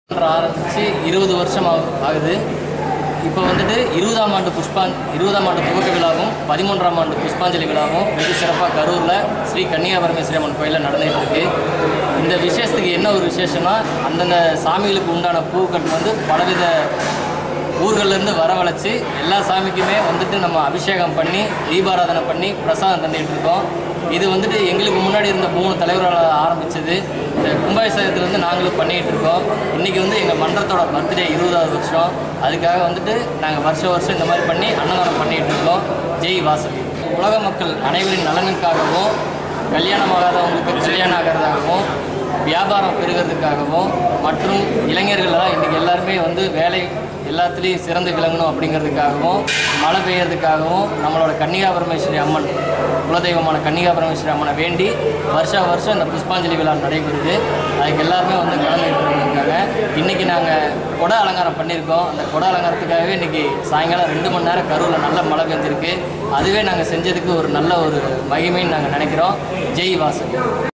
ஆரம்பித்து இருபது வருஷம் ஆகு- ஆகுது இப்போ வந்துட்டு இருபதாம் ஆண்டு புஷ்பாஞ் இருபதாம் ஆண்டு துவக்க விழாவும் பதிமூன்றாம் ஆண்டு புஷ்பாஞ்சலி விழாவும் வெகு சிறப்பாக கரூரில் ஸ்ரீ கன்னியா பரமேஸ்வரி அம்மன் கோயிலில் நடந்துகிட்டு இருக்கு இந்த விசேஷத்துக்கு என்ன ஒரு விசேஷம்னா அந்தந்த சாமிகளுக்கு உண்டான பூக்கள் வந்து பலவித ஊர்கள்லேருந்து வரவழைச்சு எல்லா சாமிக்குமே வந்துட்டு நம்ம அபிஷேகம் பண்ணி தீபாராதனை பண்ணி பிரசாதம் தந்துகிட்டு இருக்கோம் இது வந்துட்டு எங்களுக்கு முன்னாடி இருந்த மூணு தலைவர்களால் ஆரம்பித்தது இந்த கும்பாபிஷேகத்துலேருந்து நாங்களும் பண்ணிகிட்டு இருக்கோம் இன்றைக்கி வந்து எங்கள் மன்றத்தோட பர்த்டே இருபதாவது வருஷம் அதுக்காக வந்துட்டு நாங்கள் வருஷம் வருஷம் இந்த மாதிரி பண்ணி அன்னதானம் பண்ணிகிட்டு இருக்கோம் ஜெய் வாசவி உலக மக்கள் அனைவரின் நலனுக்காகவும் கல்யாணம் ஆகாதவங்களுக்கு கல்யாணம் ஆகிறதாகவும் வியாபாரம் பெருகிறதுக்காகவும் மற்றும் இளைஞர்களெல்லாம் இன்றைக்கி எல்லாருமே வந்து வேலை எல்லாத்துலேயும் சிறந்து விளங்கணும் அப்படிங்கிறதுக்காகவும் மழை பெய்யறதுக்காகவும் நம்மளோட கன்னிகா பரமேஸ்வரி அம்மன் குலதெய்வமான கன்னிகா பரமேஸ்வரி அம்மனை வேண்டி வருஷா வருஷம் இந்த புஷ்பாஞ்சலி விழா நடைபெறுது அதுக்கு எல்லாருமே வந்து கலந்துக்கிட்டு இருக்காங்க இன்றைக்கி நாங்கள் கொடை அலங்காரம் பண்ணியிருக்கோம் அந்த கொடை அலங்காரத்துக்காகவே இன்றைக்கி சாயங்காலம் ரெண்டு மணி நேரம் கரூரில் நல்ல மழை பெஞ்சிருக்கு அதுவே நாங்கள் செஞ்சதுக்கு ஒரு நல்ல ஒரு மகிமைன்னு நாங்கள் நினைக்கிறோம் ஜெய் வாசன்